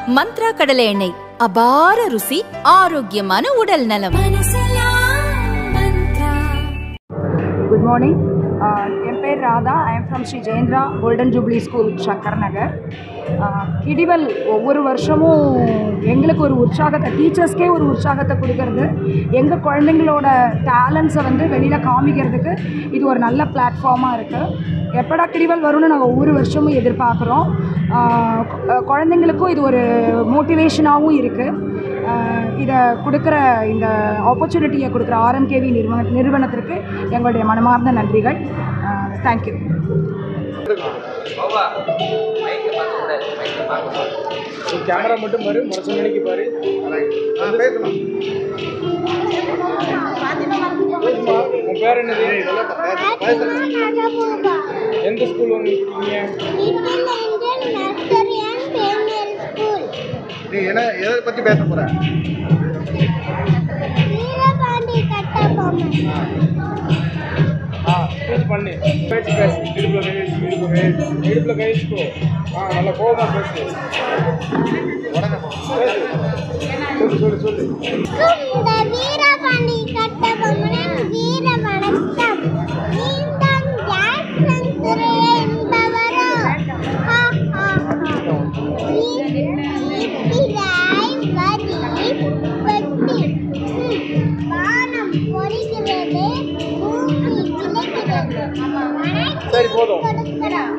மந்த்ரா கடலை எண்ணெய் அபார ருசி ஆரோக்கியமான உடல் நலம் குட் மார்னிங் என் பேர் Radha I am from Shri Jayendra golden jubilee school Shankar Nagar கிடிவல் ஒவ்வொரு வருஷமும் எங்களுக்கு ஒரு உற்சாகத்தை டீச்சர்ஸ்க்கே ஒரு உற்சாகத்தை கொடுக்கறது எங்கள் குழந்தைங்களோட டேலண்ட்ஸை வந்து வெளியில் காமிக்கிறதுக்கு இது ஒரு நல்ல பிளாட்ஃபார்மாக இருக்குது எப்படா கிடிவல் வரும்னு நாங்கள் ஒவ்வொரு வருஷமும் எதிர்பார்க்குறோம் ஆஹ் கு- குழந்தைங்களுக்கும் இது ஒரு மோட்டிவேஷனாகவும் இருக்குது இதை கொடுக்குற இந்த ஆப்பர்ச்சுனிட்டியை கொடுக்குற ஆர்எம்கேவி நிறுவன நிறுவனத்திற்கு எங்களுடைய மனமார்ந்த நன்றிகள் தேங்க்யூ கேமரா மட்டும் பாரு மனசு நினைக்கு பாரு பேசுமா. உன் பேர் என்னது எந்த ஸ்கூல் வந்து இருக்கீங்க நீ என்ன எதை பத்தி பேச போற ஆ ஸ்பீச் பண்ணு பேச்சு பேசு இடுப்புல கை வச்சு இடுப்புல கை வச்சு இடுப்புல கை வச்சுக்கோ ஆ நல்லா கோபமா பேசு பேசு சொல்லு சொல்லு சொல்லு வீரபாண்டி கட்டபொம்மனின் வீர வணக்கம் நீண்டம் ஜாக்சன் துறை என்பவரோ ஹா, ஹா, ஹா. ஈட்டிராய் வரி வெட்டி ஹம், வானம் பொழிகிறது பூமி விளைகிறது சரி, போதும். கொடுக்கிறோம்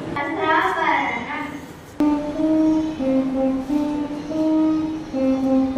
Thank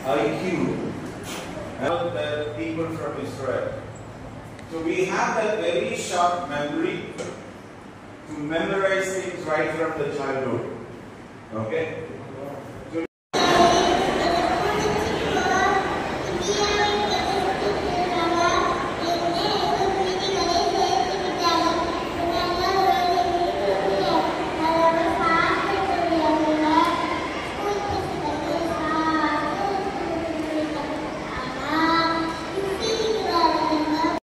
IQ and the people from Israel. So we have that very sharp memory to memorize things right from the childhood. Okay?